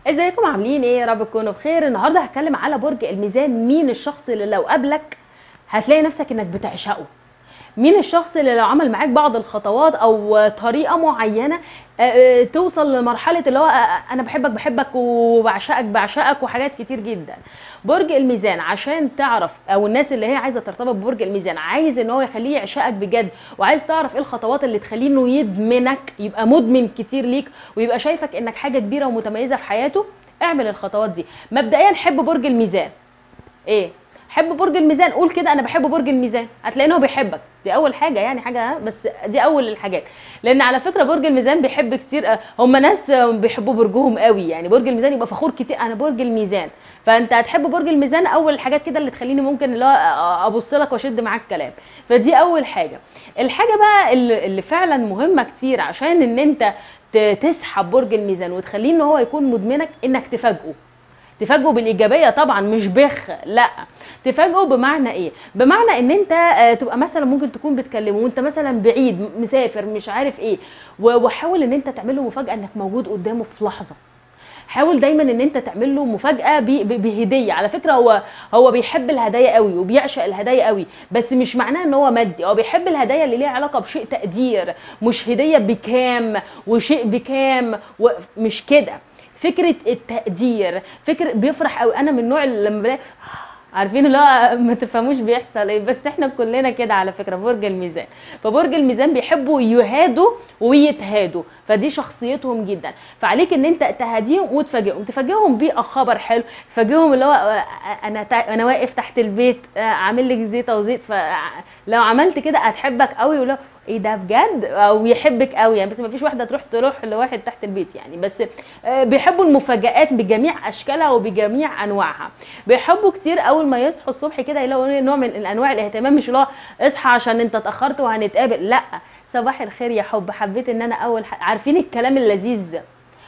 ازيكم عاملين ايه يا رب تكونوا بخير النهارده هتكلم على برج الميزان مين الشخص اللي لو قابلك هتلاقي نفسك انك بتعشقه مين الشخص اللي لو عمل معاك بعض الخطوات او طريقه معينه آه، آه، توصل لمرحله اللي هو آه، انا بحبك بحبك وبعشقك بعشقك وحاجات كتير جدا برج الميزان عشان تعرف او الناس اللي هي عايزه ترتبط ببرج الميزان عايز ان هو يخليه يعشقك بجد وعايز تعرف ايه الخطوات اللي تخليه انه يدمنك يبقى مدمن كتير ليك ويبقى شايفك انك حاجه كبيره ومتميزه في حياته اعمل الخطوات دي مبدئيا حب برج الميزان ايه حب برج الميزان قول كده انا بحب برج الميزان هتلاقي ان هو بيحبك دي اول حاجه يعني حاجه بس دي اول الحاجات لان على فكره برج الميزان بيحب كتير آه، هم ناس آه، بيحبوا برجهم قوي يعني برج الميزان يبقى فخور كتير انا برج الميزان فانت هتحب برج الميزان اول الحاجات كده اللي تخليني ممكن اللي هو آه، ابص لك واشد معاك كلام فدي اول حاجه الحاجه بقى اللي, اللي فعلا مهمه كتير عشان ان انت ت- تسحب برج الميزان وتخليه ان هو يكون مدمنك انك تفاجئه تفاجئه بالايجابيه طبعا مش بخ لا تفاجئه بمعنى ايه بمعنى ان انت آه، تبقى مثلا ممكن تكون بتكلمه وانت مثلا بعيد م- مسافر مش عارف ايه و- وحاول ان انت تعمل له مفاجاه انك موجود قدامه في لحظه حاول دايما ان انت تعمل له مفاجاه ب- ب- بهديه على فكره هو هو بيحب الهدايا قوي وبيعشق الهدايا قوي بس مش معناه ان هو مادي هو بيحب الهدايا اللي ليها علاقه بشيء تقدير مش هديه بكام وشيء بكام ومش كده فكره التقدير فكره بيفرح قوي انا من النوع اللي لما بلاقي عارفين اللي هو ما تفهموش بيحصل ايه بس احنا كلنا كده على فكره برج الميزان فبرج الميزان بيحبوا يهادوا ويتهادوا فدي شخصيتهم جدا فعليك ان انت تهاديهم وتفاجئهم تفاجئهم بخبر حلو تفاجئهم اللي هو آه، انا تا- انا واقف تحت البيت آه، عامل لك زيطه وزيت فلو عملت كده هتحبك قوي ولا ايه ده بجد او يحبك قوي يعني بس ما فيش واحده تروح تروح لواحد تحت البيت يعني بس آه، بيحبوا المفاجآت بجميع اشكالها وبجميع انواعها بيحبوا كتير اول ما يصحوا الصبح كده يلاقوا نوع من انواع الاهتمام مش اللي هو اصحى عشان انت اتاخرت وهنتقابل لا صباح الخير يا حب حبيت ان انا اول ح... عارفين الكلام اللذيذ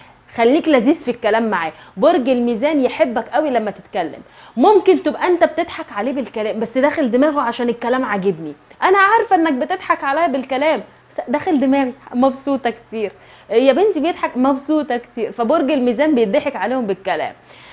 خليك لذيذ في الكلام معاه برج الميزان يحبك قوي لما تتكلم ممكن تبقى انت بتضحك عليه بالكلام بس داخل دماغه عشان الكلام عاجبني انا عارفه انك بتضحك عليا بالكلام بس داخل دماغي مبسوطه كتير يا بنتي بيضحك مبسوطه كتير فبرج الميزان بيضحك عليهم بالكلام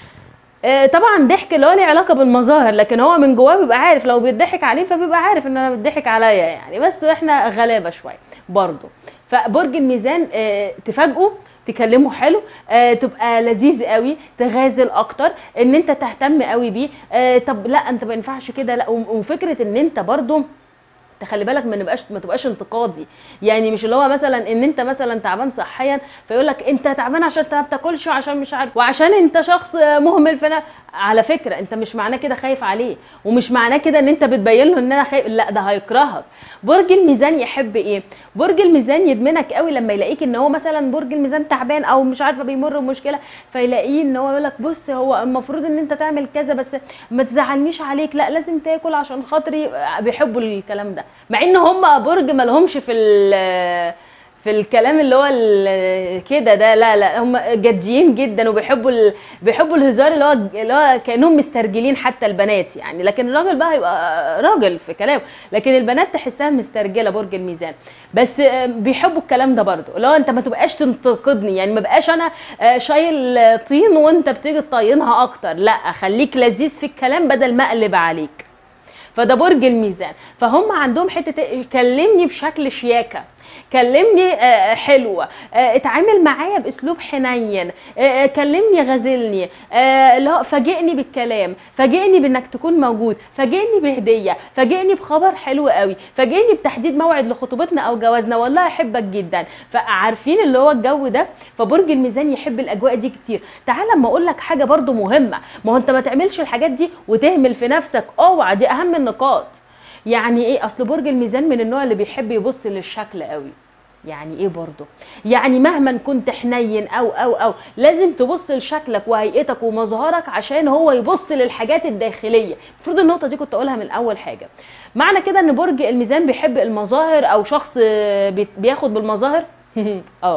آه، طبعا ضحك اللي هو ليه علاقه بالمظاهر لكن هو من جواه بيبقى عارف لو بيضحك عليه فبيبقى عارف ان انا بيضحك عليا يعني بس احنا غلابه شويه برضه فبرج الميزان آه، تفاجئه تكلمه حلو آه، تبقى لذيذ قوي تغازل اكتر ان انت تهتم قوي بيه آه، طب لا انت ما ينفعش كده لا وم- وفكره ان انت برضه تخلي بالك ما نبقاش ما تبقاش انتقادي يعني مش اللي هو مثلا ان انت مثلا تعبان صحيا فيقول لك انت تعبان عشان انت ما بتاكلش وعشان مش عارف وعشان انت شخص مهمل فانا على فكره انت مش معناه كده خايف عليه ومش معناه كده ان انت بتبين له ان انا خايف لا ده هيكرهك برج الميزان يحب ايه برج الميزان يدمنك قوي لما يلاقيك ان هو مثلا برج الميزان تعبان او مش عارفه بيمر بمشكله فيلاقيه ان هو يقول لك بص هو المفروض ان انت تعمل كذا بس ما تزعلنيش عليك لا لازم تاكل عشان خاطري بيحبوا الكلام ده مع ان هم برج ما لهمش في ال- في الكلام اللي هو ال- كده ده لا لا هم جديين جدا وبيحبوا ال... بيحبوا الهزار اللي هو اللي هو كانهم مسترجلين حتى البنات يعني لكن الراجل بقى هيبقى راجل في كلامه لكن البنات تحسها مسترجله برج الميزان بس آه، بيحبوا الكلام ده برضو اللي هو انت ما تبقاش تنتقدني يعني ما بقاش انا آه، شايل آه، طين وانت بتيجي تطينها اكتر لا خليك لذيذ في الكلام بدل ما اقلب عليك فده برج الميزان فهم عندهم حته إيه؟ كلمني بشكل شياكه كلمني آه، حلوه آه، اتعامل معايا باسلوب حنين آه، آه، كلمني غازلني آه، اللي هو فاجئني بالكلام فاجئني بانك تكون موجود فاجئني بهديه فاجئني بخبر حلو قوي فاجئني بتحديد موعد لخطوبتنا او جوازنا والله احبك جدا فعارفين اللي هو الجو ده فبرج الميزان يحب الاجواء دي كتير تعال اما اقول لك حاجه برضو مهمه ما هو انت ما تعملش الحاجات دي وتهمل في نفسك اوعى دي اهم النقاط يعني ايه اصل برج الميزان من النوع اللي بيحب يبص للشكل قوي يعني ايه برضه يعني مهما كنت حنين او او او لازم تبص لشكلك وهيئتك ومظهرك عشان هو يبص للحاجات الداخليه المفروض النقطه دي كنت اقولها من اول حاجه معنى كده ان برج الميزان بيحب المظاهر او شخص بي- بياخد بالمظاهر اه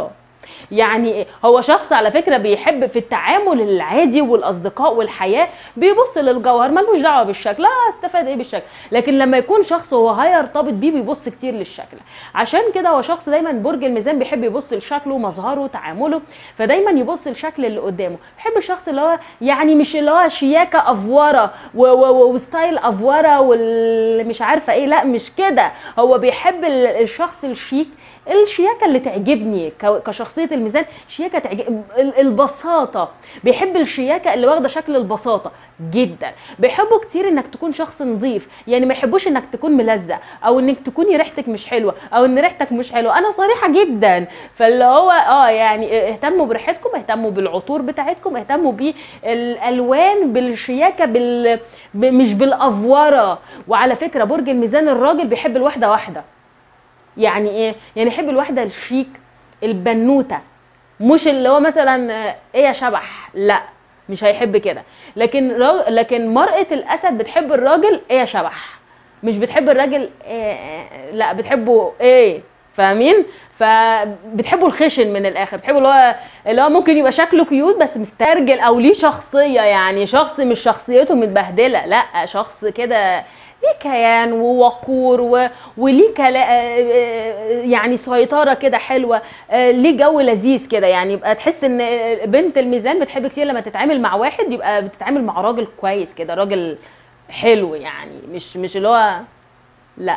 يعني إيه؟ هو شخص على فكره بيحب في التعامل العادي والاصدقاء والحياه بيبص للجوهر ملوش دعوه بالشكل لا استفاد ايه بالشكل لكن لما يكون شخص هو هيرتبط بيه بيبص كتير للشكل عشان كده هو شخص دايما برج الميزان بيحب يبص لشكله مظهره تعامله فدايما يبص للشكل اللي قدامه بيحب الشخص اللي هو يعني مش اللي هو شياكه افوره و- و- و- وستايل افوره واللي مش عارفه ايه لا مش كده هو بيحب ال- الشخص الشيك الشياكه اللي تعجبني ك- كشخصيه الميزان شياكه تعجب ال- البساطه بيحب الشياكه اللي واخده شكل البساطه جدا بيحبوا كتير انك تكون شخص نظيف يعني ما يحبوش انك تكون ملزق او انك تكوني ريحتك مش حلوه او ان ريحتك مش حلوه انا صريحه جدا فاللي هو اه يعني اهتموا بريحتكم اهتموا بالعطور بتاعتكم اهتموا بالالوان بالشياكه بال ب- مش بالافوره وعلى فكره برج الميزان الراجل بيحب الواحده واحده يعني ايه يعني يحب الواحده الشيك البنوته مش اللي هو مثلا آه، ايه يا شبح لا مش هيحب كده لكن را... لكن مرأة الاسد بتحب الراجل ايه يا شبح مش بتحب الراجل إيه لا بتحبه ايه فاهمين فبتحبوا الخشن من الاخر بتحبوا اللي هو اللي هو ممكن يبقى شكله كيوت بس مسترجل او ليه شخصيه يعني شخص مش شخصيته متبهدله لا شخص كده ليه كيان ووقور و... وليه كلا... يعني سيطره كده حلوه آه، ليه جو لذيذ كده يعني يبقى تحس ان بنت الميزان بتحب كتير لما تتعامل مع واحد يبقى بتتعامل مع راجل كويس كده راجل حلو يعني مش مش اللي هو لا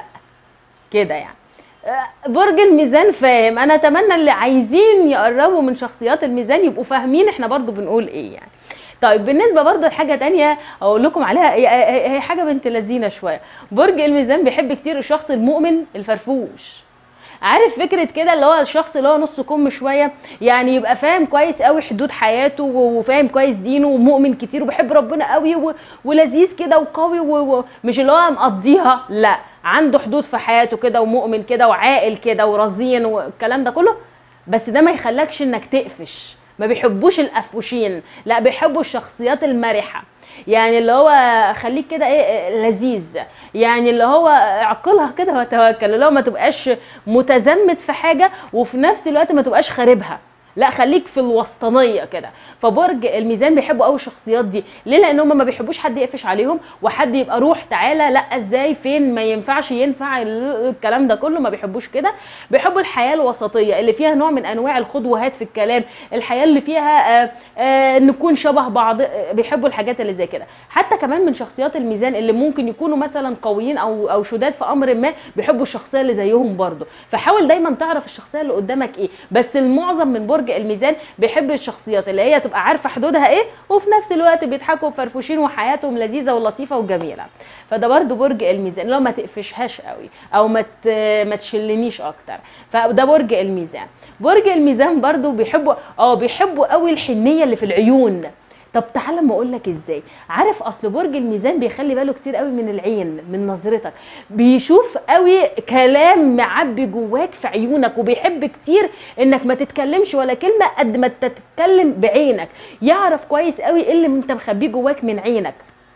كده يعني آه، برج الميزان فاهم انا اتمنى اللي عايزين يقربوا من شخصيات الميزان يبقوا فاهمين احنا برضو بنقول ايه يعني طيب بالنسبه برضو لحاجه تانية اقول لكم عليها هي- هي هي حاجه بنت لذينه شويه برج الميزان بيحب كتير الشخص المؤمن الفرفوش عارف فكره كده اللي هو الشخص اللي هو نص كم شويه يعني يبقى فاهم كويس قوي حدود حياته و- وفاهم كويس دينه ومؤمن كتير وبيحب ربنا قوي و- ولذيذ كده وقوي و- ومش اللي هو مقضيها لا عنده حدود في حياته كده ومؤمن كده وعاقل كده ورزين والكلام ده كله بس ده ما يخلكش انك تقفش ما بيحبوش القفوشين لا بيحبوا الشخصيات المرحه يعني اللي هو خليك كده ايه إيه، لذيذ يعني اللي هو اعقلها كده وتوكل اللي هو ما تبقاش متزمت في حاجه وفي نفس الوقت ما تبقاش خاربها لا خليك في الوسطانيه كده فبرج الميزان بيحبوا قوي الشخصيات دي ليه لان هم ما بيحبوش حد يقفش عليهم وحد يبقى روح تعالى لا ازاي فين ما ينفعش ينفع ال- الكلام ده كله ما بيحبوش كده بيحبوا الحياه الوسطيه اللي فيها نوع من انواع الخد وهات في الكلام الحياه اللي فيها آه آه نكون شبه بعض آه، بيحبوا الحاجات اللي زي كده حتى كمان من شخصيات الميزان اللي ممكن يكونوا مثلا قويين او او شداد في امر ما بيحبوا الشخصيه اللي زيهم برضه فحاول دايما تعرف الشخصيه اللي قدامك ايه بس المعظم من برج الميزان بيحب الشخصيات اللي هي تبقى عارفه حدودها ايه وفي نفس الوقت بيضحكوا وفرفوشين وحياتهم لذيذه ولطيفه وجميله فده برضو برج الميزان لو ما تقفشهاش قوي او ما ت- ما تشلنيش اكتر فده برج الميزان برج الميزان برضو بيحبوا اه بيحبوا قوي الحنيه اللي في العيون طب تعالى ما اقول لك ازاي عارف اصل برج الميزان بيخلي باله كتير قوي من العين من نظرتك بيشوف قوي كلام معبي جواك في عيونك وبيحب كتير انك ما تتكلمش ولا كلمه قد ما انت تتكلم بعينك يعرف كويس قوي ايه اللي انت مخبيه جواك من عينك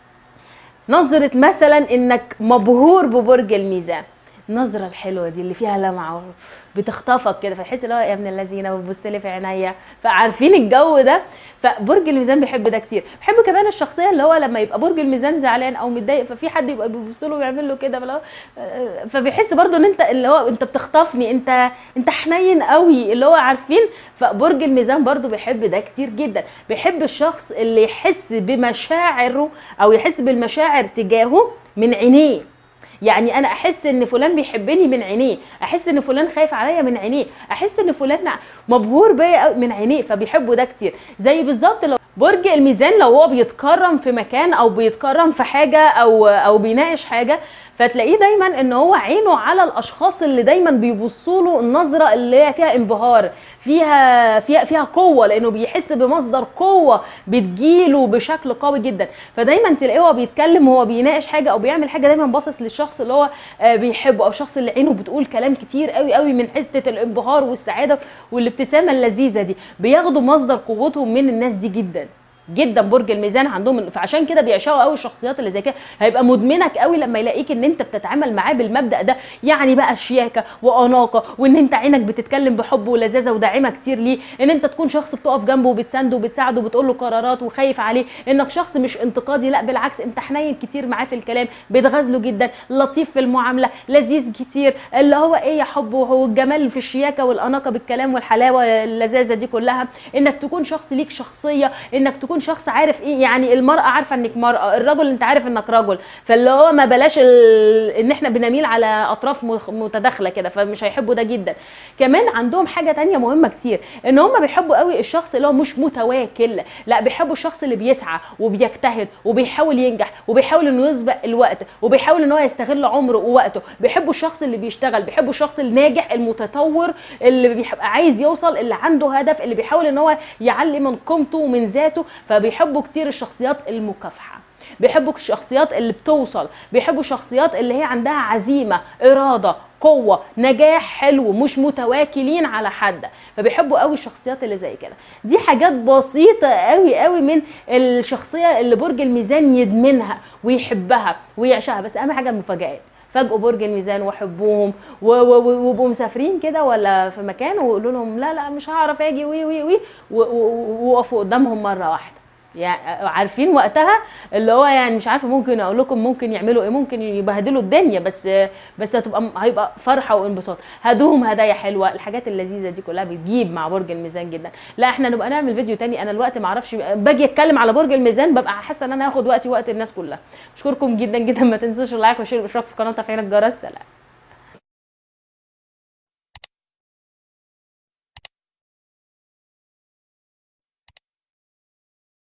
نظرة مثلا انك مبهور ببرج الميزان النظرة الحلوة دي اللي فيها لمعة بتخطفك كده فتحس اللي هو يا ابن اللذينه وبتبص لي في عينيا فعارفين الجو ده فبرج الميزان بيحب ده كتير بيحب كمان الشخصيه اللي هو لما يبقى برج الميزان زعلان او متضايق ففي حد يبقى بيبص له ويعمل له كده فلو- فبيحس برضو ان انت اللي هو انت بتخطفني انت انت حنين قوي اللي هو عارفين فبرج الميزان برضو بيحب ده كتير جدا بيحب الشخص اللي يحس بمشاعره او يحس بالمشاعر تجاهه من عينيه يعني انا احس ان فلان بيحبني من عينيه احس ان فلان خايف عليا من عينيه احس ان فلان مبهور بيا أوي من عينيه فبيحبوا ده كتير زي بالظبط لو برج الميزان لو هو بيتكرم في مكان او بيتكرم في حاجه او او بيناقش حاجه فتلاقيه دايما ان هو عينه على الاشخاص اللي دايما بيبصوا له النظره اللي هي فيها انبهار فيها فيها فيها قوه لانه بيحس بمصدر قوه بتجيله بشكل قوي جدا فدايما تلاقيه هو بيتكلم وهو بيناقش حاجه او بيعمل حاجه دايما باصص للشخص اللي هو آه، بيحبه او الشخص اللي عينه بتقول كلام كتير قوي قوي من حته الانبهار والسعاده والابتسامه اللذيذه دي بياخدوا مصدر قوتهم من الناس دي جدا جدا برج الميزان عندهم فعشان كده بيعشقوا قوي الشخصيات اللي زي كده هيبقى مدمنك قوي لما يلاقيك ان انت بتتعامل معاه بالمبدا ده يعني بقى شياكه واناقه وان انت عينك بتتكلم بحب ولذاذه وداعمه كتير ليه ان انت تكون شخص بتقف جنبه وبتسنده وبتساعده وبتقول له قرارات وخايف عليه انك شخص مش انتقادي لا بالعكس انت حنين كتير معاه في الكلام بتغازله جدا لطيف في المعامله لذيذ كتير اللي هو ايه يا حب وهو الجمال في الشياكه والاناقه بالكلام والحلاوه اللذاذه دي كلها انك تكون شخص ليك شخصيه انك تكون شخص عارف ايه يعني المراه عارفه انك مراه الرجل انت عارف انك رجل فاللي هو ما بلاش ال... ان احنا بنميل على اطراف مخ- متداخله كده فمش هيحبوا ده جدا كمان عندهم حاجه تانية مهمه كتير ان هم بيحبوا قوي الشخص اللي هو مش متواكل لا بيحبوا الشخص اللي بيسعى وبيجتهد وبيحاول ينجح وبيحاول انه يسبق الوقت وبيحاول ان هو يستغل عمره ووقته بيحبوا الشخص اللي بيشتغل بيحبوا الشخص الناجح المتطور اللي بيبقى عايز يوصل اللي عنده هدف اللي بيحاول ان هو يعلي من قيمته ومن ذاته فبيحبوا كتير الشخصيات المكافحه بيحبوا الشخصيات اللي بتوصل بيحبوا الشخصيات اللي هي عندها عزيمه اراده قوه نجاح حلو مش متواكلين على حد فبيحبوا قوي الشخصيات اللي زي كده دي حاجات بسيطه قوي قوي من الشخصيه اللي برج الميزان يدمنها ويحبها ويعشقها بس اهم حاجه المفاجآت فاجئوا برج الميزان وحبوهم و- و- و- وابقوا مسافرين كده ولا في مكان ويقولوا لهم لا لا مش هعرف اجي وي وي وي و- و- ووقفوا قدامهم مره واحده يعني عارفين وقتها اللي هو يعني مش عارفه ممكن اقول لكم ممكن يعملوا ايه ممكن يبهدلوا الدنيا بس بس هتبقى هيبقى فرحه وانبساط هدوهم هدايا حلوه الحاجات اللذيذه دي كلها بتجيب مع برج الميزان جدا لا احنا نبقى نعمل فيديو تاني انا الوقت ما اعرفش باجي اتكلم على برج الميزان ببقى حاسه ان انا هاخد وقتي وقت الناس كلها اشكركم جدا جدا ما تنسوش اللايك والشير والاشتراك في القناه وتفعيل الجرس سلام